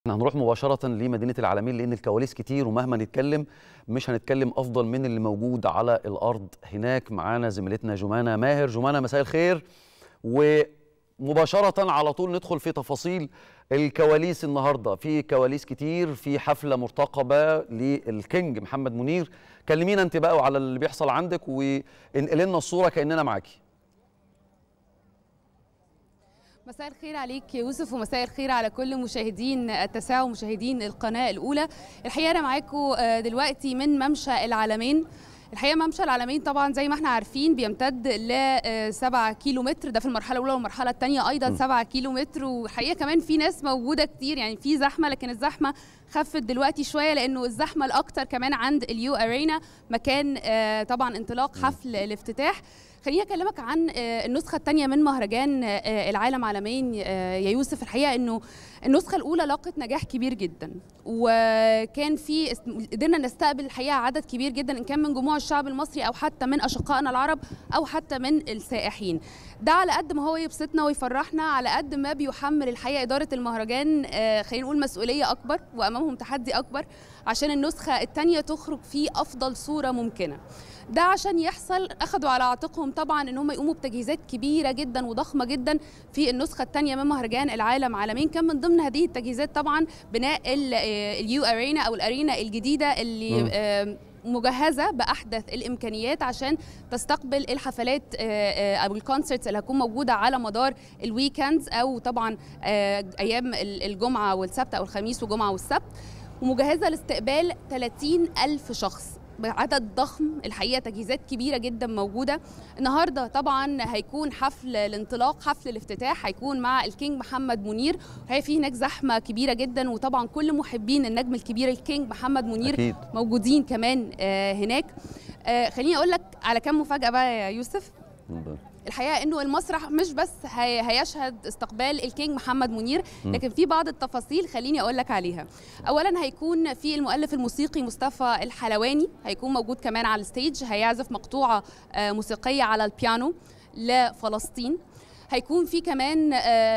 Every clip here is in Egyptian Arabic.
احنا هنروح مباشرة لمدينة العالمين لأن الكواليس كتير ومهما نتكلم مش هنتكلم أفضل من اللي موجود على الأرض هناك معانا زميلتنا جمانة ماهر جمانة مساء الخير ومباشرة على طول ندخل في تفاصيل الكواليس النهاردة في كواليس كتير في حفلة مرتقبة للكينج محمد منير كلمينا انت بقى على اللي بيحصل عندك وانقل لنا الصورة كأننا معاكي مساء الخير عليك يا يوسف ومساء الخير على كل مشاهدين التساع ومشاهدين القناة الأولى الحقيقة أنا معاكم دلوقتي من ممشى العالمين الحقيقه ممشى العالمين طبعا زي ما احنا عارفين بيمتد ل 7 كيلو متر ده في المرحله الاولى والمرحله الثانيه ايضا 7 كيلو متر وحقيقه كمان في ناس موجوده كتير يعني في زحمه لكن الزحمه خفت دلوقتي شويه لانه الزحمه الاكثر كمان عند اليو ارينا مكان طبعا انطلاق حفل الافتتاح خليني اكلمك عن النسخه الثانيه من مهرجان العالم عالمين يا يوسف الحقيقه انه النسخه الاولى لاقت نجاح كبير جدا وكان في قدرنا نستقبل الحقيقه عدد كبير جدا ان كان من جموع الشعب المصري او حتى من اشقائنا العرب او حتى من السائحين ده على قد ما هو يبسطنا ويفرحنا على قد ما بيحمل الحقيقه اداره المهرجان خلينا نقول مسؤوليه اكبر وامامهم تحدي اكبر عشان النسخه الثانيه تخرج في افضل صوره ممكنه ده عشان يحصل اخذوا على عاتقهم طبعا ان هم يقوموا بتجهيزات كبيره جدا وضخمه جدا في النسخه الثانيه من مهرجان العالم عالمين كان من ضمن هذه التجهيزات طبعا بناء اليو ارينا او الارينا الجديده اللي م. مجهزه باحدث الامكانيات عشان تستقبل الحفلات او الكونسرتس اللي هتكون موجوده على مدار الويكندز او طبعا ايام الجمعه والسبت او الخميس وجمعه والسبت ومجهزه لاستقبال 30 ألف شخص بعدد ضخم الحقيقه تجهيزات كبيره جدا موجوده النهارده طبعا هيكون حفل الانطلاق حفل الافتتاح هيكون مع الكينج محمد منير هي في هناك زحمه كبيره جدا وطبعا كل محبين النجم الكبير الكينج محمد منير أكيد. موجودين كمان آه هناك آه خليني اقول لك على كم مفاجاه بقى يا يوسف الحقيقه انه المسرح مش بس هي هيشهد استقبال الكينج محمد منير لكن في بعض التفاصيل خليني اقول لك عليها اولا هيكون في المؤلف الموسيقي مصطفى الحلواني هيكون موجود كمان على الستيج هيعزف مقطوعه موسيقيه على البيانو لفلسطين هيكون في كمان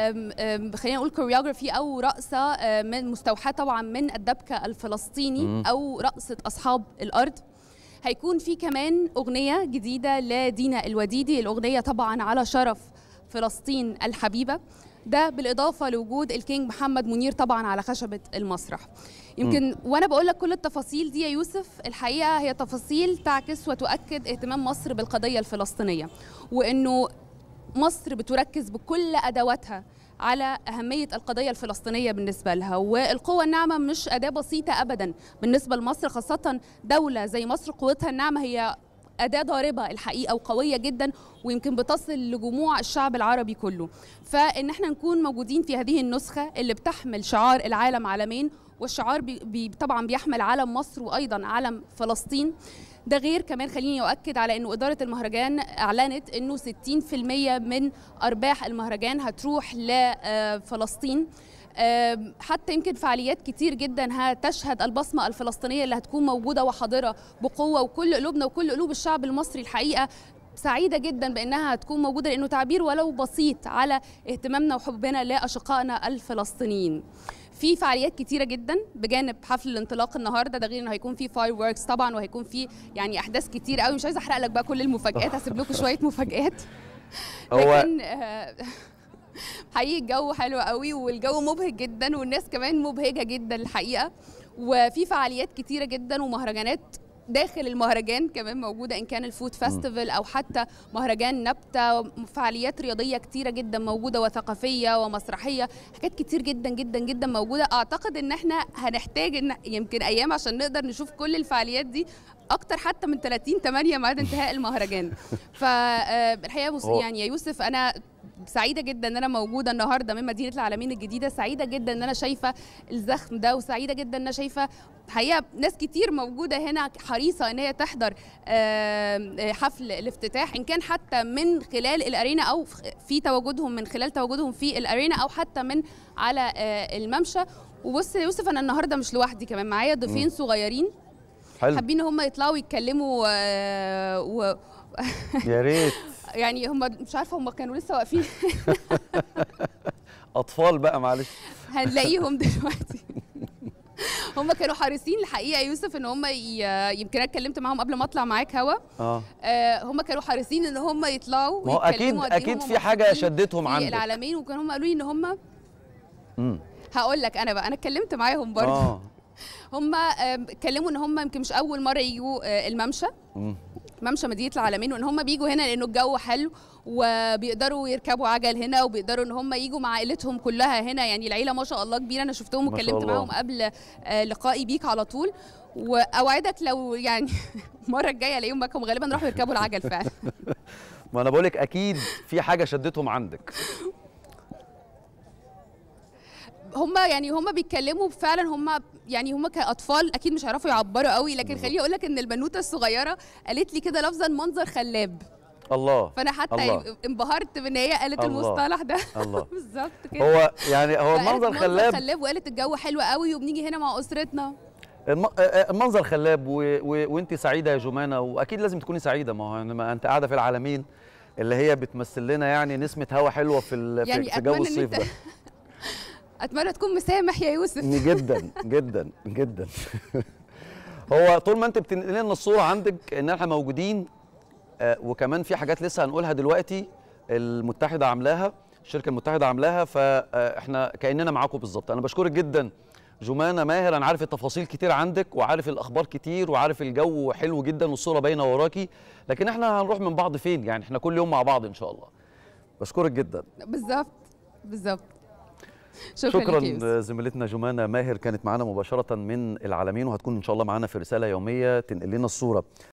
خلينا نقول كوريوغرافي او رقصه من مستوحاه طبعا من الدبكه الفلسطيني او رقصه اصحاب الارض هيكون في كمان أغنية جديدة لدينا الوديدي الأغنية طبعا على شرف فلسطين الحبيبة ده بالإضافة لوجود الكينج محمد منير طبعا على خشبة المسرح يمكن م. وأنا بقول لك كل التفاصيل دي يا يوسف الحقيقة هي تفاصيل تعكس وتؤكد اهتمام مصر بالقضية الفلسطينية وإنه مصر بتركز بكل أدواتها على أهمية القضية الفلسطينية بالنسبة لها والقوة الناعمة مش أداة بسيطة أبدا بالنسبة لمصر خاصة دولة زي مصر قوتها الناعمة هي أداة ضاربة الحقيقة وقوية جدا ويمكن بتصل لجموع الشعب العربي كله فإن احنا نكون موجودين في هذه النسخة اللي بتحمل شعار العالم عالمين والشعار بي بي طبعا بيحمل علم مصر وأيضا علم فلسطين ده غير كمان خليني أؤكد على أنه إدارة المهرجان أعلنت أنه 60% من أرباح المهرجان هتروح لفلسطين حتى يمكن فعاليات كتير جدا هتشهد البصمة الفلسطينية اللي هتكون موجودة وحاضرة بقوة وكل قلوبنا وكل قلوب الشعب المصري الحقيقة سعيدة جدا بأنها هتكون موجودة لأنه تعبير ولو بسيط على اهتمامنا وحبنا لأشقائنا الفلسطينيين في فعاليات كتيرة جدا بجانب حفل الانطلاق النهارده ده غير انه هيكون في فاير ووركس طبعا وهيكون في يعني احداث كتير قوي مش عايزه احرق لك بقى كل المفاجآت هسيب لكم شويه مفاجآت لكن حقيقي الجو حلو قوي والجو مبهج جدا والناس كمان مبهجه جدا الحقيقه وفي فعاليات كتيره جدا ومهرجانات داخل المهرجان كمان موجودة إن كان الفود فestival أو حتى مهرجان نبتة فعاليات رياضية كتيرة جدا موجودة وثقافية ومسرحية حاجات كتير جدا جدا جدا موجودة أعتقد إن إحنا هنحتاج إن يمكن أيام عشان نقدر نشوف كل الفعاليات دي اكتر حتى من 30 8 بعد انتهاء المهرجان فالحقيقه يعني يا يوسف انا سعيده جدا ان انا موجوده النهارده من مدينه العالمين الجديده سعيده جدا ان انا شايفه الزخم ده وسعيده جدا ان انا شايفه حقيقه ناس كتير موجوده هنا حريصه ان هي تحضر حفل الافتتاح ان كان حتى من خلال الارينا او في تواجدهم من خلال تواجدهم في الارينا او حتى من على الممشى وبص يا يوسف انا النهارده مش لوحدي كمان معايا ضيفين صغيرين حلو حابين ان هم يطلعوا يتكلموا و... يا ريت يعني هم مش عارفه هم كانوا لسه واقفين اطفال بقى معلش هنلاقيهم دلوقتي هم كانوا حريصين الحقيقه يا يوسف ان هم ي- يمكن انا اتكلمت معاهم قبل ما اطلع معاك هوا اه آه، هم كانوا حريصين ان هم يطلعوا ما هو اكيد ويتكلموا قد إيه اكيد هم في حاجه مبسوطين شدتهم في عندك العالمين وكانوا هم قالوا لي ان هم امم هقول لك انا بقى انا اتكلمت معاهم برضه اه هم آم، اتكلموا ان هم يمكن مش اول مره يجوا آه، الممشى مم. ممشى مدينه العالمين وان هم بيجوا هنا لانه الجو حلو وبيقدروا يركبوا عجل هنا وبيقدروا ان هم يجوا مع عائلتهم كلها هنا يعني العيله ما شاء الله كبيره انا شفتهم ما شاء واتكلمت الله. معاهم قبل آه، لقائي بيك على طول واوعدك لو يعني المره الجايه الاقيهم معاكم غالبا راحوا يركبوا العجل فعلا ما انا بقولك اكيد في حاجه شدتهم عندك هم يعني هم بيتكلموا فعلا هم يعني هم كاطفال اكيد مش هيعرفوا يعبروا قوي لكن خليني اقول لك ان البنوته الصغيره قالت لي كده لفظا منظر خلاب الله فانا حتى الله. يعني انبهرت بان هي قالت الله. المصطلح ده الله بالظبط كده هو يعني هو فقالت المنظر خلاب خلاب وقالت الجو حلو قوي وبنيجي هنا مع اسرتنا الم- آه، آه، المنظر خلاب و... و... وانت سعيده يا جمانه واكيد لازم تكوني سعيده ما هو ما انت قاعده في العالمين اللي هي بتمثل لنا يعني نسمه هوا حلوه في ال... يعني في, في جو اتمنى ان الصيف انت ده اتمنى تكون مسامح يا يوسف جدا جدا جدا هو طول ما انت بتنقل لنا الصوره عندك ان احنا موجودين آه، وكمان في حاجات لسه هنقولها دلوقتي المتحده عاملاها الشركه المتحده عاملاها فاحنا كاننا معاكم بالظبط انا بشكرك جدا جمانه ماهر انا عارف التفاصيل كتير عندك وعارف الاخبار كتير وعارف الجو حلو جدا والصوره باينه وراكي لكن احنا هنروح من بعض فين يعني احنا كل يوم مع بعض ان شاء الله بشكرك جدا بالظبط بالظبط شكرا, شكرا لك يا يوسف. زميلتنا جمانه ماهر كانت معانا مباشره من العالمين وهتكون ان شاء الله معانا في رساله يوميه تنقل لنا الصوره